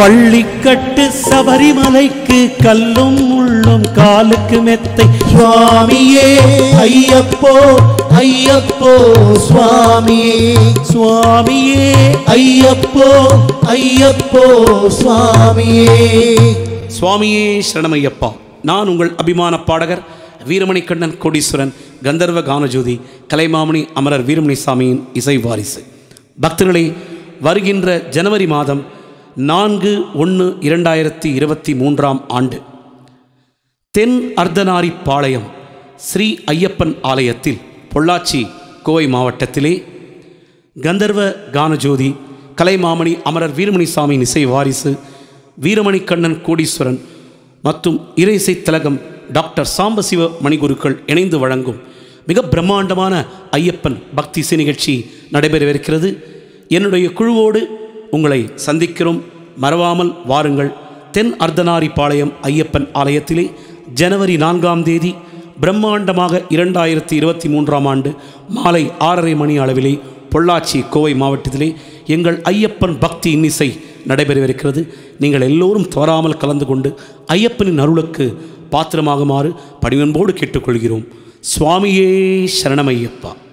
பள்ளிக்கட்டு சபரிமலைக்கு கல்லும் முள்ளும் காலுக்கு மெத்தை சுவாமியே ஐயப்போ ஐயப்போ சுவாமியே சுவாமியே ஐயப்போ ஐயப்போ சுவாமியே சுவாமியே சரணமையப்பா நான் உங்கள் அபிமான பாடகர் வீரமணிக்கண்ணன் கோடீஸ்வரன் கந்தர்வ கானஜோதி கலைமாமணி அமரர் வீரமணி சாமியின் இசை வாரிசு பக்தர்களே வருகின்ற ஜனவரி மாதம் நான்கு ஒன்று இரண்டாயிரத்தி இருபத்தி மூன்றாம் ஆண்டு தென் அர்த்தநாரி பாளையம் ஸ்ரீ ஐயப்பன் ஆலயத்தில் பொள்ளாச்சி கோவை மாவட்டத்திலே கந்தர்வ கானஜோதி கலைமாமணி அமரர் வீரமணி சாமியின் இசை வாரிசு வீரமணி கண்ணன் கோடீஸ்வரன் மற்றும் இறை இசை திலகம் டாக்டர் சாம்பசிவ மணிகுருக்கள் இணைந்து வழங்கும் மிக பிரம்மாண்டமான ஐயப்பன் பக்தி இசை நிகழ்ச்சி நடைபெறவிருக்கிறது என்னுடைய குழுவோடு உங்களை சந்திக்கிறோம் மறவாமல் வாருங்கள் தென் அர்த்தநாரி பாளையம் ஐயப்பன் ஆலயத்திலே ஜனவரி நான்காம் தேதி பிரம்மாண்டமாக இரண்டாயிரத்தி இருபத்தி மூன்றாம் ஆண்டு மாலை ஆறரை மணி அளவிலே பொள்ளாச்சி கோவை மாவட்டத்திலே எங்கள் ஐயப்பன் பக்தி இன்னிசை நடைபெறவிருக்கிறது நீங்கள் எல்லோரும் தவறாமல் கலந்து கொண்டு ஐயப்பனின் அருளுக்கு பாத்திரமாகுமாறு பணிவன்போடு கேட்டுக்கொள்கிறோம் சுவாமியே சரணமையப்பா